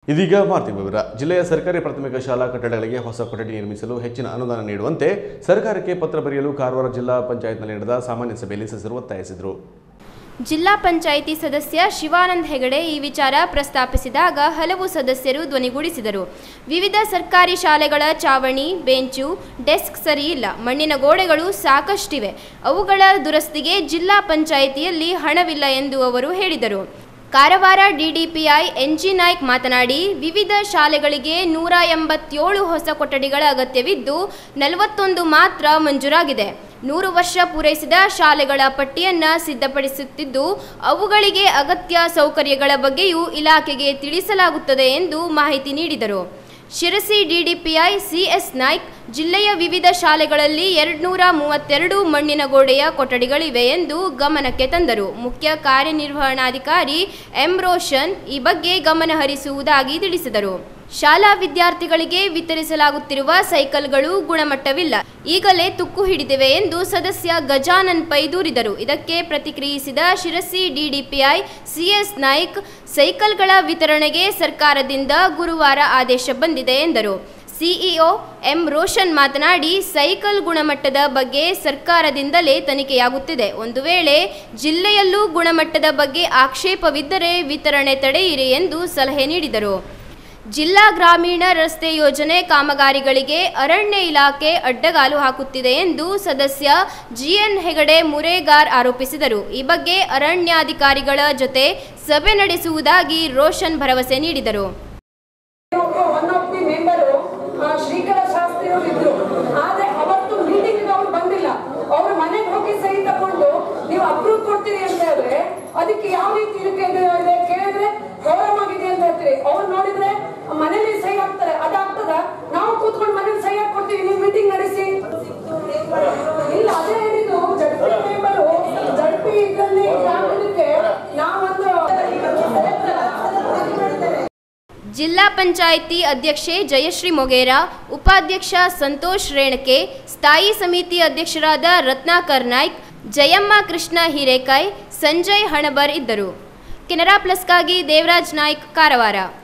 ಇದೀಗ ಮಾರ್ತಿ ವಿವರ ಜಿಲ್ಲೆಯ ಸರ್ಕಾರಿ ಪ್ರಾಥಮಿಕ ಶಾಲಾ ಕಟ್ಟಡಗಳಿಗೆ ಹೊಸ ಕೊಠಡಿ ನಿರ್ಮಿಸಲು ಹೆಚ್ಚಿನ ಅನುದಾನ ನೀಡುವಂತೆ ಸರ್ಕಾರಕ್ಕೆ ಪತ್ರ ಬರೆಯಲು ಕಾರವಾರ ಜಿಲ್ಲಾ ಪಂಚಾಯತ್ನಲ್ಲಿ ನಡೆದ ಸಾಮಾನ್ಯ ಸಭೆಯಲ್ಲಿ ಸದಸ್ಯರು ಒತ್ತಾಯಿಸಿದರು ಜಿಲ್ಲಾ ಪಂಚಾಯಿತಿ ಸದಸ್ಯ ಶಿವಾನಂದ್ ಹೆಗಡೆ ಈ ವಿಚಾರ ಪ್ರಸ್ತಾಪಿಸಿದಾಗ ಹಲವು ಸದಸ್ಯರು ಧ್ವನಿಗೂಡಿಸಿದರು ವಿವಿಧ ಸರ್ಕಾರಿ ಶಾಲೆಗಳ ಚಾವಣಿ ಬೆಂಚು ಡೆಸ್ಕ್ ಸರಿಯಿಲ್ಲ ಮಣ್ಣಿನ ಗೋಡೆಗಳು ಸಾಕಷ್ಟಿವೆ ಅವುಗಳ ದುರಸ್ತಿಗೆ ಜಿಲ್ಲಾ ಪಂಚಾಯಿತಿಯಲ್ಲಿ ಹಣವಿಲ್ಲ ಎಂದು ಅವರು ಹೇಳಿದರು ಕಾರವಾರ ಡಿಡಿಪಿಐ ಎನ್ಜಿ ನಾಯ್ಕ್ ಮಾತನಾಡಿ ವಿವಿಧ ಶಾಲೆಗಳಿಗೆ ನೂರ ಎಂಬತ್ತೇಳು ಹೊಸ ಕೊಠಡಿಗಳ ಅಗತ್ಯವಿದ್ದು ನಲವತ್ತೊಂದು ಮಾತ್ರ ಮಂಜೂರಾಗಿದೆ ನೂರು ವರ್ಷ ಪೂರೈಸಿದ ಶಾಲೆಗಳ ಪಟ್ಟಿಯನ್ನ ಸಿದ್ಧಪಡಿಸುತ್ತಿದ್ದು ಅವುಗಳಿಗೆ ಅಗತ್ಯ ಸೌಕರ್ಯಗಳ ಬಗ್ಗೆಯೂ ಇಲಾಖೆಗೆ ತಿಳಿಸಲಾಗುತ್ತದೆ ಎಂದು ಮಾಹಿತಿ ನೀಡಿದರು ಶಿರಸಿ ಡಿಡಿಪಿಐ ಸಿಎಸ್ ನಾಯ್ಕ್ ಜಿಲ್ಲೆಯ ವಿವಿಧ ಶಾಲೆಗಳಲ್ಲಿ ಎರಡ್ನೂರ ಮೂವತ್ತೆರಡು ಮಣ್ಣಿನ ಗೋಡೆಯ ಕೊಠಡಿಗಳಿವೆ ಎಂದು ಗಮನಕ್ಕೆ ತಂದರು ಮುಖ್ಯ ಕಾರ್ಯನಿರ್ವಹಣಾಧಿಕಾರಿ ಎಂ ರೋಷನ್ ಈ ಬಗ್ಗೆ ಗಮನ ಹರಿಸುವುದಾಗಿ ತಿಳಿಸಿದರು ಶಾಲಾ ವಿದ್ಯಾರ್ಥಿಗಳಿಗೆ ವಿತರಿಸಲಾಗುತ್ತಿರುವ ಸೈಕಲ್ಗಳು ಗುಣಮಟ್ಟವಿಲ್ಲ ಈಗಲೇ ತುಕ್ಕು ಹಿಡಿದಿವೆ ಎಂದು ಸದಸ್ಯ ಗಜಾನನ್ ಪೈ ದೂರಿದರು ಇದಕ್ಕೆ ಪ್ರತಿಕ್ರಿಯಿಸಿದ ಶಿರಸಿ ಡಿಡಿಪಿಐ ಸಿಎಸ್ ನಾಯ್ಕ್ ಸೈಕಲ್ಗಳ ವಿತರಣೆಗೆ ಸರ್ಕಾರದಿಂದ ಗುರುವಾರ ಆದೇಶ ಬಂದಿದೆ ಎಂದರು ಸಿಇಒ ಎಂ ರೋಷನ್ ಮಾತನಾಡಿ ಸೈಕಲ್ ಗುಣಮಟ್ಟದ ಬಗ್ಗೆ ಸರ್ಕಾರದಿಂದಲೇ ತನಿಖೆಯಾಗುತ್ತಿದೆ ಒಂದು ವೇಳೆ ಜಿಲ್ಲೆಯಲ್ಲೂ ಗುಣಮಟ್ಟದ ಬಗ್ಗೆ ಆಕ್ಷೇಪವಿದ್ದರೆ ವಿತರಣೆ ತಡೆಯಿರಿ ಎಂದು ಸಲಹೆ ನೀಡಿದರು ಜಿಲ್ಲಾ ಗ್ರಾಮೀಣ ರಸ್ತೆ ಯೋಜನೆ ಕಾಮಗಾರಿಗಳಿಗೆ ಅರಣ್ಯ ಇಲಾಖೆ ಅಡ್ಡಗಾಲು ಹಾಕುತ್ತಿದೆ ಎಂದು ಸದಸ್ಯ ಜಿಎನ್ ಹೆಗಡೆ ಮುರೇಗಾರ್ ಆರೋಪಿಸಿದರು ಈ ಬಗ್ಗೆ ಅರಣ್ಯಾಧಿಕಾರಿಗಳ ಜೊತೆ ಸಭೆ ನಡೆಸುವುದಾಗಿ ರೋಷನ್ ಭರವಸೆ ನೀಡಿದರು one of the member Shrikara ಶಾಸ್ತ್ರಿಯವರು ಇದ್ರು ಆದ್ರೆ ಅವತ್ತು ಮೀಟಿಂಗ್ ಅವ್ರು ಬಂದಿಲ್ಲ ಅವ್ರ ಮನೆಗೆ ಹೋಗಿ ಸಹಿ ತಗೊಂಡು ನೀವು ಅಪ್ರೂವ್ ಕೊಡ್ತೀರಿ ಅಂತ ಹೇಳಿದ್ರೆ ಅದಕ್ಕೆ ಯಾವ ರೀತಿ ಇದಕ್ಕೆ ಇದು ಇದೆ ಕೇಳಿದ್ರೆ ಫೋರಮ್ ಆಗಿದೆ ಅಂತ ಹೇಳ್ತೀರಿ ಅವ್ರು ನೋಡಿದ್ರೆ ಮನೇಲಿ ಸಹಿ ಹಾಕ್ತಾರೆ ಅದಾಗ್ತದ ನಾವು ಕೂತ್ಕೊಂಡು ಮನೇಲಿ ಸಹಿ ಹಾಕೊಡ್ತೀವಿ ನೀವು ಮೀಟಿಂಗ್ ನಡೆಸಿ ಇಲ್ಲ ಅದೇ ಹೇಳಿದ್ದು ಜಡ್ಪಿ ಮೆಂಬರು ಜಡ್ಪಿ ಇದ್ರಲ್ಲಿ ಗ್ರಾಮೀಣಕ್ಕೆ ನಾವೊಂದು ಜಿಲ್ಲಾ ಪಂಚಾಯಿತಿ ಅಧ್ಯಕ್ಷೆ ಜಯಶ್ರೀ ಮೊಗೇರ ಉಪಾಧ್ಯಕ್ಷ ಸಂತೋಷ್ ರೇಣಕೆ ಸ್ಥಾಯಿ ಸಮಿತಿ ಅಧ್ಯಕ್ಷರಾದ ರತ್ನಾಕರ್ ನಾಯ್ಕ್ ಜಯಮ್ಮ ಕೃಷ್ಣ ಹಿರೇಕಾಯ್ ಸಂಜಯ್ ಹಣಬರ್ ಇದ್ದರು ಕೆನರಾ ಪ್ಲಸ್ಗಾಗಿ ದೇವರಾಜ್ ನಾಯ್ಕ್ ಕಾರವಾರ